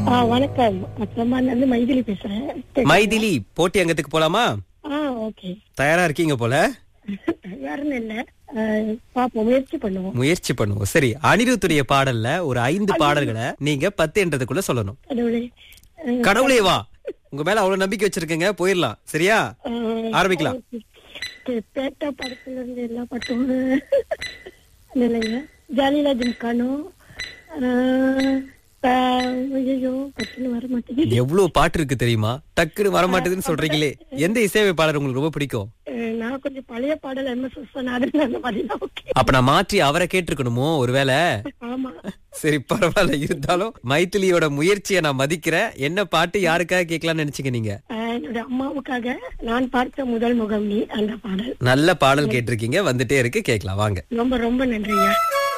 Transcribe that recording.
ஆ, வணக்கம் அச்சம்மால இருந்து மைதிலி பேசுறேன் மைதிலி போட்டி அங்கத்துக்கு போலாமா ஆ ஓகே தயாரா இருக்கீங்க போல யாருன்னு இல்ல ஆ, பாப்போம் முயற்சி பண்ணுவோம் முயற்சி பண்ணுவோம் சரி அனிருத்துடைய பாடல்ல ஒரு ஐந்து பாடல்களை நீங்க பத்து என்றதுக்குள்ள சொல்லணும் கடவுளே ஆ, கடவுளே வா உங்க மேல அவ்வளவு நம்பிக்கை வச்சிருக்கேங்க போயிடலாம் சரியா ஆ, ஆரம்பிக்கலாம் பே- பேட்டா படத்துல இருந்து எல்லா பாட்டும் இல்லைங்க ஜாலிலா ஜிம்கானோ ஐயோ பட்டுன்னு வர மாட்டேங்குது எவ்வளவு பாட்டு இருக்கு தெரியுமா டக்குன்னு வரமாட்டேதுன்னு சொல்றீங்களே எந்த இசையமைப்பாளர் உங்களுக்கு ரொம்ப பிடிக்கும் ஆ, நான் கொஞ்சம் பழைய பாடல் எம் எஸ் விஸ்வநாதன் அந்த மாதிரி ஓகே அப்ப நான் மாற்றி அவரை கேட்டிருக்கணுமோ ஒருவேளை ஆமா சரி பரவாயில்ல இருந்தாலும் மைத்திலியோட முயற்சியை நான் மதிக்கிறேன் என்ன பாட்டு யாருக்காக கேட்கலாம்னு நினைச்சீங்க நீங்க ஆ, என்னோட அம்மாவுக்காக நான் பார்த்த முதல் முகம் நீ அந்த பாடல் நல்ல பாடல் கேட்டிருக்கீங்க வந்துட்டே இருக்கு கேட்கலாம் வாங்க ரொம்ப ரொம்ப நன்றிங்க